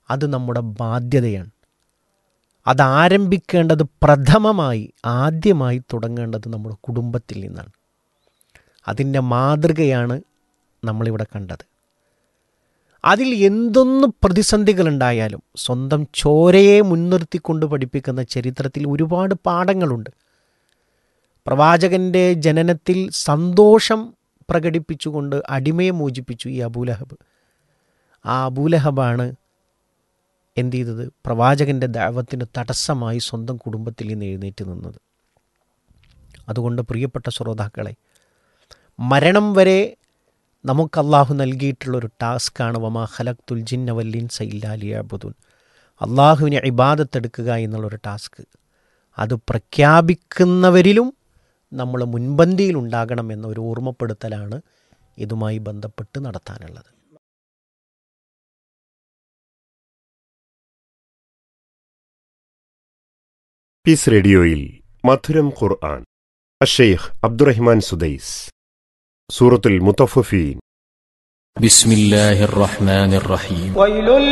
അത് നമ്മുടെ ബാധ്യതയാണ് അതാരംഭിക്കേണ്ടത് പ്രഥമമായി ആദ്യമായി തുടങ്ങേണ്ടത് നമ്മുടെ കുടുംബത്തിൽ നിന്നാണ് അതിൻ്റെ മാതൃകയാണ് നമ്മളിവിടെ കണ്ടത് അതിൽ എന്തൊന്ന് പ്രതിസന്ധികളുണ്ടായാലും സ്വന്തം ചോരയെ മുൻനിർത്തിക്കൊണ്ട് പഠിപ്പിക്കുന്ന ചരിത്രത്തിൽ ഒരുപാട് പാഠങ്ങളുണ്ട് പ്രവാചകൻ്റെ ജനനത്തിൽ സന്തോഷം പ്രകടിപ്പിച്ചുകൊണ്ട് അടിമയെ മോചിപ്പിച്ചു ഈ അബൂലഹബ് ആ അബൂലഹബാണ് എന്ത് ചെയ്തത് പ്രവാചകൻ്റെ ദൈവത്തിന് തടസ്സമായി സ്വന്തം കുടുംബത്തിൽ നിന്ന് എഴുന്നേറ്റ് നിന്നത് അതുകൊണ്ട് പ്രിയപ്പെട്ട ശ്രോതാക്കളെ മരണം വരെ നമുക്ക് അള്ളാഹു നൽകിയിട്ടുള്ളൊരു ടാസ്ക്കാണ് വമാ ഖലക്തുൽ ജിന്ന വല്ലിൻ സൈല്ലാലിയാബുദുൻ അള്ളാഹുവിനെ ഇബാദത്തെടുക്കുക എന്നുള്ളൊരു ടാസ്ക് അത് പ്രഖ്യാപിക്കുന്നവരിലും നമ്മൾ മുൻപന്തിയിൽ ഉണ്ടാകണം എന്ന ഒരു ഓർമ്മപ്പെടുത്തലാണ് ഇതുമായി ബന്ധപ്പെട്ട് നടത്താനുള്ളത് പീസ് റേഡിയോയിൽ മധുരം ഖുർആൻ അഷെയ്ഖ് അബ്ദുറഹ്മാൻ സുദൈസ് സൂറത്തുൽ മുത്തഫഫീൻ بسم الله الرحمن الرحيم ويل